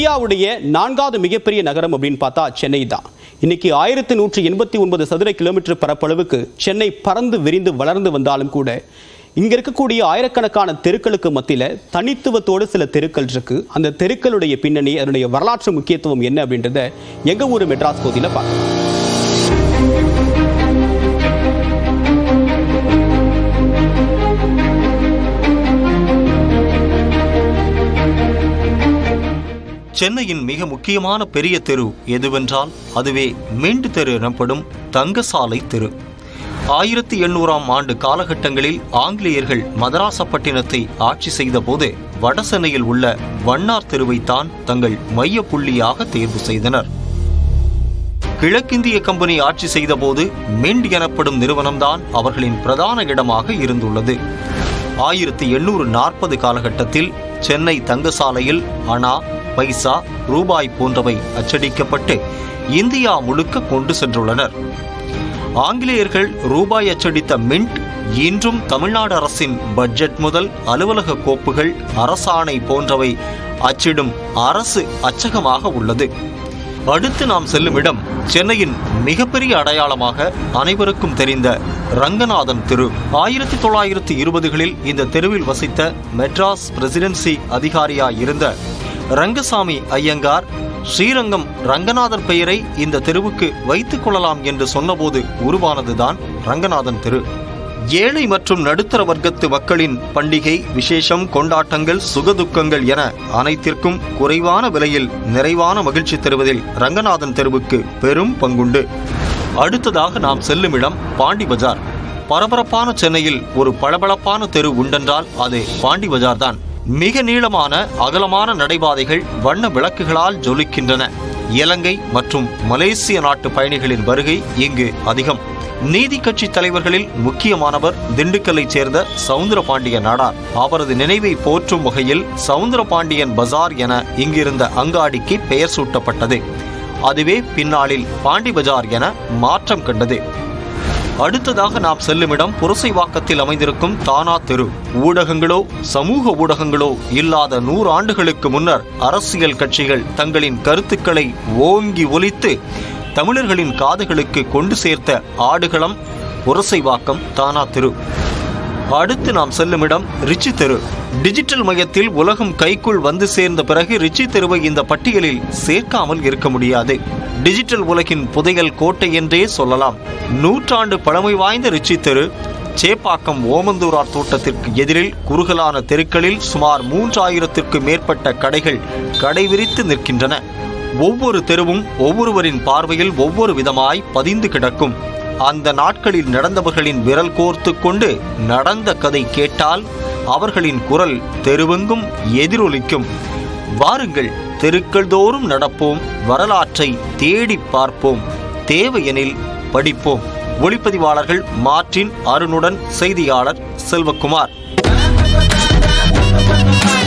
இந்தியாவுடைய நான்காவது மிகப்பெரிய நகரம் அப்படின்னு பார்த்தா சென்னை தான் இன்னைக்கு ஆயிரத்தி நூற்றி எண்பத்தி ஒன்பது சதுர கிலோமீட்டர் பரப்பளவுக்கு சென்னை பறந்து விரிந்து வளர்ந்து வந்தாலும் கூட இங்க இருக்கக்கூடிய ஆயிரக்கணக்கான தெருக்களுக்கு மத்தியில தனித்துவத்தோடு சில தெருக்கள் இருக்கு அந்த தெருக்களுடைய பின்னணி அதனுடைய வரலாற்று முக்கியத்துவம் என்ன அப்படின்றத எங்க ஊர் மெட்ராஸ் பகுதியில் பார்க்கலாம் சென்னையின் மிக முக்கியமான பெரிய தெரு எதுவென்றால் அதுவே மின்ட் தெரு எனப்படும் தங்கசாலை தெரு ஆயிரத்தி எண்ணூறாம் ஆண்டு காலகட்டங்களில் ஆங்கிலேயர்கள் மதராசப்பட்டினத்தை ஆட்சி செய்தபோது வடசென்னையில் உள்ள வண்ணார் தெருவைத்தான் தங்கள் மைய புள்ளியாக தேர்வு செய்தனர் கிழக்கிந்திய கம்பெனி ஆட்சி செய்தபோது மின்ட் எனப்படும் நிறுவனம்தான் அவர்களின் பிரதான இடமாக இருந்துள்ளது ஆயிரத்தி எண்ணூறு நாற்பது காலகட்டத்தில் சென்னை தங்கசாலையில் அணா பைசா ரூபாய் போன்றவை அச்சடிக்கப்பட்டு இந்தியா முழுக்க கொண்டு சென்றுள்ளனர் ஆங்கிலேயர்கள் ரூபாய் அச்சடித்த மின்ட் இன்றும் தமிழ்நாடு அரசின் பட்ஜெட் முதல் அலுவலக கோப்புகள் அரசாணை போன்றவை அச்சிடும் அரசு அச்சகமாக உள்ளது அடுத்து நாம் செல்லும் இடம் சென்னையின் மிகப்பெரிய அடையாளமாக அனைவருக்கும் தெரிந்த ரங்கநாதன் தெரு ஆயிரத்தி தொள்ளாயிரத்தி இருபதுகளில் இந்த தெருவில் வசித்த மெட்ராஸ் பிரசிடென்சி அதிகாரியாய் இருந்த ரங்கசாமி ஐயங்கார் ஸ்ரீரங்கம் ரங்கநாதர் பெயரை இந்த தெருவுக்கு வைத்துக் கொள்ளலாம் என்று சொன்னபோது உருவானதுதான் ரங்கநாதன் தெரு ஏழை மற்றும் நடுத்தர வர்க்கத்து மக்களின் பண்டிகை விசேஷம் கொண்டாட்டங்கள் சுகதுக்கங்கள் என அனைத்திற்கும் குறைவான விலையில் நிறைவான மகிழ்ச்சி தருவதில் ரங்கநாதன் தெருவுக்கு பெரும் பங்குண்டு அடுத்ததாக நாம் செல்லும் இடம் பாண்டி பஜார் பரபரப்பான சென்னையில் ஒரு பளபளப்பான தெரு உண்டென்றால் அது பாண்டி பஜார் தான் மிக நீளமான அகலமான நடைபாதைகள் வண்ண விளக்குகளால் ஜொலிக்கின்றன இலங்கை மற்றும் மலேசிய நாட்டு பயணிகளின் வருகை இங்கு அதிகம் நீதி கட்சி தலைவர்களில் முக்கியமானவர் திண்டுக்கல்லைச் சேர்ந்த சவுந்தரபாண்டிய நாடார் அவரது நினைவை போற்றும் வகையில் சவுந்தரபாண்டியன் பஜார் என இங்கிருந்த அங்காடிக்கு பெயர் சூட்டப்பட்டது அதுவே பின்னாளில் பாண்டி பஜார் என மாற்றம் கண்டது அடுத்ததாக நாம் செல்லும் இடம் புரசைவாக்கத்தில் அமைந்திருக்கும் தானா தெரு ஊடகங்களோ சமூக ஊடகங்களோ இல்லாத நூறு ஆண்டுகளுக்கு முன்னர் அரசியல் கட்சிகள் தங்களின் கருத்துக்களை ஓங்கி ஒலித்து தமிழர்களின் காதுகளுக்கு கொண்டு சேர்த்த ஆடுகளம் புரசைவாக்கம் தானா தெரு அடுத்து நாம் செல்லும் இடம் ரிச்சி தெரு டிஜிட்டல் மையத்தில் உலகம் கைக்குள் வந்து சேர்ந்த பிறகு ரிச்சி தெருவை இந்த பட்டியலில் சேர்க்காமல் இருக்க முடியாது டிஜிட்டல் உலகின் புதையல் கோட்டை என்றே சொல்லலாம் நூற்றாண்டு பழமை வாய்ந்த ரிச்சி தெரு சேப்பாக்கம் ஓமந்தூரார் தோட்டத்திற்கு எதிரில் குறுகலான தெருக்களில் சுமார் மூன்றாயிரத்திற்கு மேற்பட்ட கடைகள் கடைவிரித்து நிற்கின்றன ஒவ்வொரு தெருவும் ஒவ்வொருவரின் பார்வையில் ஒவ்வொரு விதமாய் பதிந்து கிடக்கும் அந்த நாட்களில் நடந்தவர்களின் விரல் கோர்த்து கொண்டு நடந்த கதை கேட்டால் அவர்களின் குரல் தெருவெங்கும் எதிரொலிக்கும் வாருங்கள் தெருக்கள் தோறும் நடப்போம் வரலாற்றை தேடி பார்ப்போம் தேவையெனில் படிப்போம் ஒளிப்பதிவாளர்கள் மார்டின் அருணுடன் செய்தியாளர் செல்வகுமார்